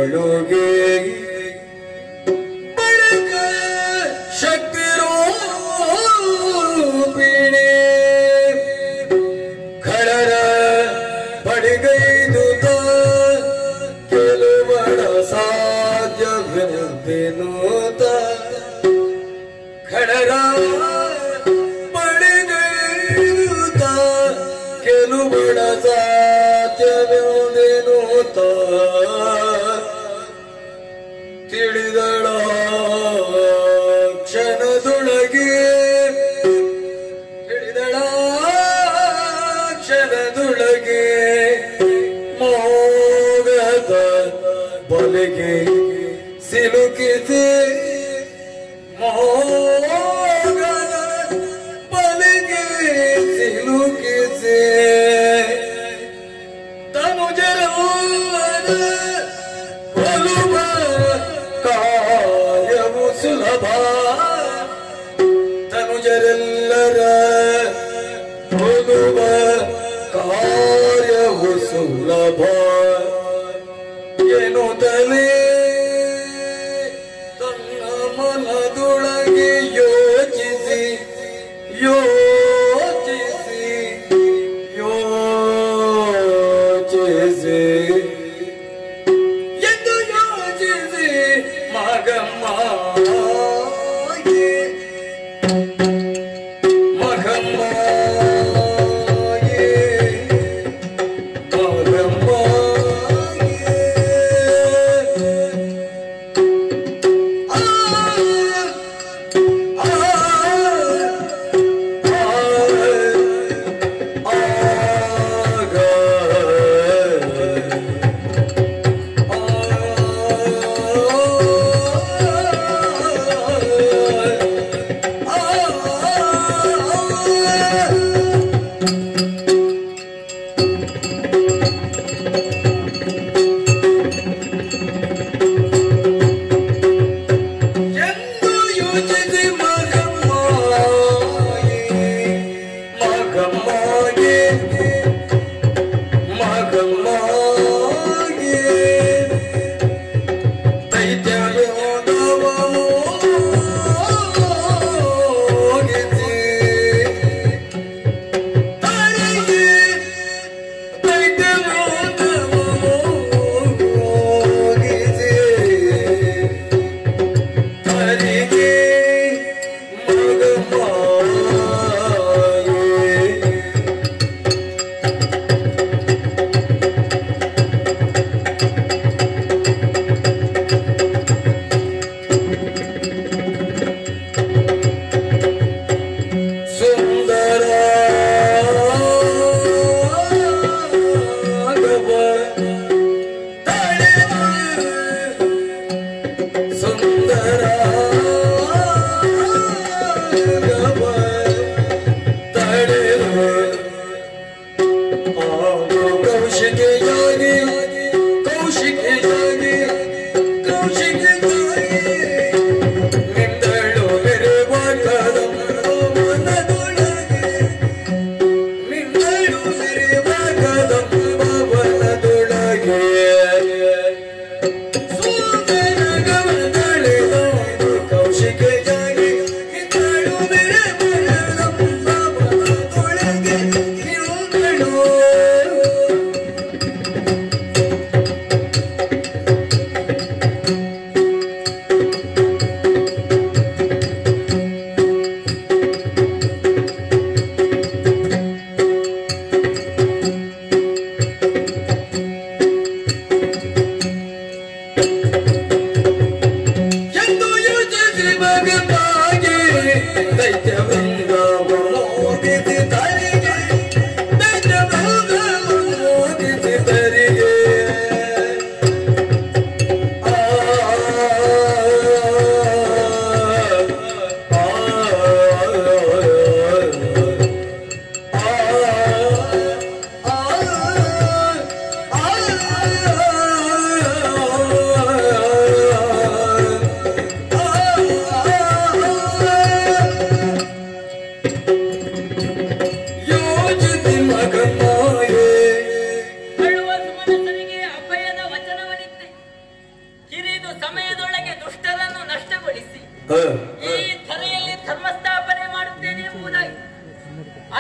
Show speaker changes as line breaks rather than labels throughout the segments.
ಬಳುಗೆ ಬಳಗ ಶಕ್ತಿ ರೂಪಿಣಿ ಖಳರ ಪಡಿಗೈದುತ ಕೆಲವಡ ಸಾಧ್ಯವೆಂದೆನುತ ಖಳರ ಪಡಿಗೈದುತ ಕೆಲವಡ ಸಾಧ್ಯವೆಂದೆನುತ ತಿಳಿದಳ ಕ್ಷಣದೊಳಗೆ ತಿಳಿದಳ ಕ್ಷಣದೊಳಗೆ ಮೋಗದ ಬಲೆಗೆ ಸಿಲುಕಿದೆ ಮೋಗದ ಬಲೆಗೆ ಸಿಲುಕಿದೆ ತನುಜರವರ ಒಲುವ ಕಾರ್ಯವು ಸುಲಭ ತನುಜರೆಲ್ಲರ ಒಲುವ ಕಾರ್ಯವು ಸುಲಭ ಎನ್ನುತ್ತಲೇ ತನ್ನ ಮನದೊಳಗೆ ಯೋಚಿಸಿ ಯೋಚಿಸಿ ಯೋಚಿಸಿ ಎಂದು ಯೋಚಿಸಿ ಮಗಮ್ಮ ಮಗಮ್ಮ ಮಗಮ್ಮ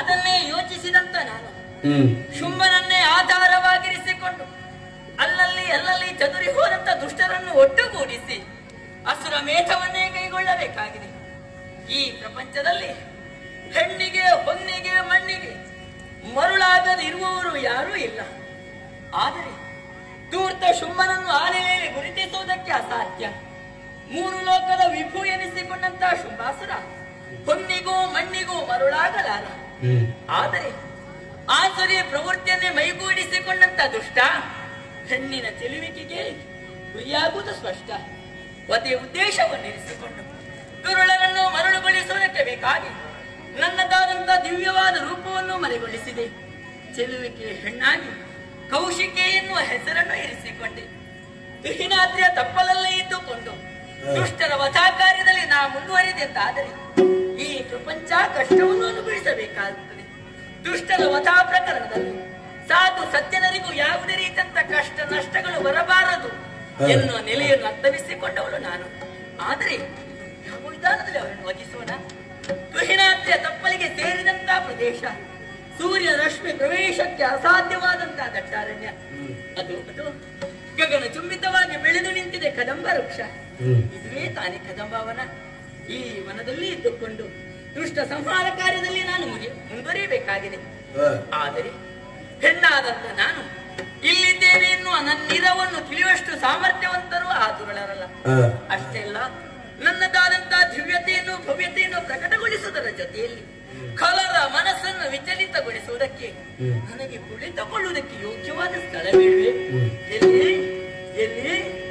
ಅದನ್ನೇ ಯೋಚಿಸಿದಂತ ನಾನು
ಹ್ಮ್
ಶುಂಭನನ್ನೇ ಆಧಾರವಾಗಿರಿಸಿಕೊಂಡು ಅಲ್ಲಲ್ಲಿ ಅಲ್ಲಲ್ಲಿ ಚದುರಿ ಹೋದಂತ ದುಷ್ಟರನ್ನು ಒಟ್ಟುಗೂಡಿಸಿ ಅಸುರ ಮೇಧವನ್ನೇ ಕೈಗೊಳ್ಳಬೇಕಾಗಿದೆ ಈ ಪ್ರಪಂಚದಲ್ಲಿ ಹೆಣ್ಣಿಗೆ ಹೊನ್ನಿಗೆ ಮಣ್ಣಿಗೆ ಮರುಳಾಗದಿರುವವರು ಯಾರೂ ಇಲ್ಲ ಆದರೆ ಧೂರ್ತ ಶುಂಭನನ್ನು ಆನೆಯಲ್ಲಿ ಗುರುತಿಸುವುದಕ್ಕೆ ಅಸಾಧ್ಯ ಮೂರು ಲೋಕದ ವಿಭು ಎನಿಸಿಕೊಂಡಂತಹ ಶುಂಭಾಸುರ ಹೊನ್ನಿಗೂ ಮಣ್ಣಿಗೂ ಮರುಳಾಗಲಾರ
ಹ್ಮ್
ಆದರೆ ಆಸುರಿ ಪ್ರವೃತ್ತಿಯನ್ನೇ ಮೈಗೂಡಿಸಿಕೊಂಡಂತ ದುಷ್ಟ ಹೆಣ್ಣಿನ ಚೆಲುವಿಕೆಗೆ ಗುರಿಯಾಗುವುದು ಸ್ಪಷ್ಟ ಅದೇ ಉದ್ದೇಶವನ್ನಿರಿಸಿಕೊಂಡು ದುರುಳರನ್ನು ಮರಳುಗೊಳಿಸುವುದಕ್ಕೆ ಬೇಕಾಗಿ ನನ್ನದಾದಂತ ದಿವ್ಯವಾದ ರೂಪವನ್ನು ಮರೆಗೊಳಿಸಿದೆ ಚೆಲುವಿಕೆ ಹೆಣ್ಣಾಗಿ ಕೌಶಿಕೆ ಎನ್ನುವ ಹೆಸರನ್ನು ಇರಿಸಿಕೊಂಡೆ ದುಹಿನಾದ್ರಿಯ ತಪ್ಪಲಲ್ಲೇ ಇದ್ದುಕೊಂಡು ದುಷ್ಟರ ವಧಾ ಕಾರ್ಯದಲ್ಲಿ ನಾ ಮುಂದುವರಿದೆಂದಾದರೆ ಈ ಪ್ರಪಂಚ ಕಷ್ಟವನ್ನು ಅನುಭವಿಸಬೇಕಾಗುತ್ತದೆ ದುಷ್ಟರ ವಧಾ ಪ್ರಕರಣದಲ್ಲಿ ಸಾಧು ಸಜ್ಜನರಿಗೂ ಯಾವುದೇ ರೀತಿಯಂತ ಕಷ್ಟ ನಷ್ಟಗಳು ಬರಬಾರದು ಎನ್ನುವ ನೆಲೆಯನ್ನು ಅರ್ಥವಿಸಿಕೊಂಡವಳು ನಾನು ಆದರೆ ಯಾವ ವಿಧಾನದಲ್ಲಿ ಅವರನ್ನು ವಧಿಸೋಣ ದುಹಿನಾದ್ರಿಯ ತಪ್ಪಲಿಗೆ ಸೇರಿದಂತಹ ಪ್ರದೇಶ ಸೂರ್ಯ ರಶ್ಮಿ ಪ್ರವೇಶಕ್ಕೆ ಅಸಾಧ್ಯವಾದಂತಹ ದಟ್ಟಾರಣ್ಯ ಅದು ಅದು ಗಗನ ಚುಂಬಿತವಾಗಿ ಬೆಳೆದು ನಿಂತಿದೆ ಕದಂಬ ವೃಕ್ಷ
ಹ್ಮ್.
ಇದುವೇ ತಾನೇ ಕದಂಬವನ ಈ ವನದಲ್ಲಿ ಇದ್ದುಕೊಂಡು ದುಷ್ಟ ಸಂಹಾರ ಕಾರ್ಯದಲ್ಲಿ ನಾನು ಮುಗಿ- ಮುಂದುವರಿಯಬೇಕಾಗಿದೆ
ಹ.
ಆದರೆ ಹೆಣ್ಣಾದಂತ ನಾನು ಇಲ್ಲಿದ್ದೇನೆ ಎನ್ನುವ ನನ್ನಿರವನ್ನು ತಿಳಿಯುವಷ್ಟು ಸಾಮರ್ಥ್ಯವಂತರು ಆ ದುರುಳರಲ್ಲ
ಹ.
ಅಷ್ಟೇ ಅಲ್ಲ ನನ್ನದಾದಂತಹ ದಿವ್ಯತೆಯನ್ನು ಭವ್ಯತೆಯನ್ನು ಪ್ರಕಟಗೊಳಿಸುವುದರ ಜೊತೆಯಲ್ಲಿ ಕಲರ ಮನಸ್ಸನ್ನು ವಿಚಲಿತಗೊಳಿಸುವುದಕ್ಕೆ
ಹ್ಮ್.
ನನಗೆ ಕುಳಿತುಕೊಳ್ಳುವುದಕ್ಕೆ ಯೋಗ್ಯವಾದ ಸ್ಥಳವಿರುವೆ ಎಲ್ಲಿ ಎಲ್ಲಿ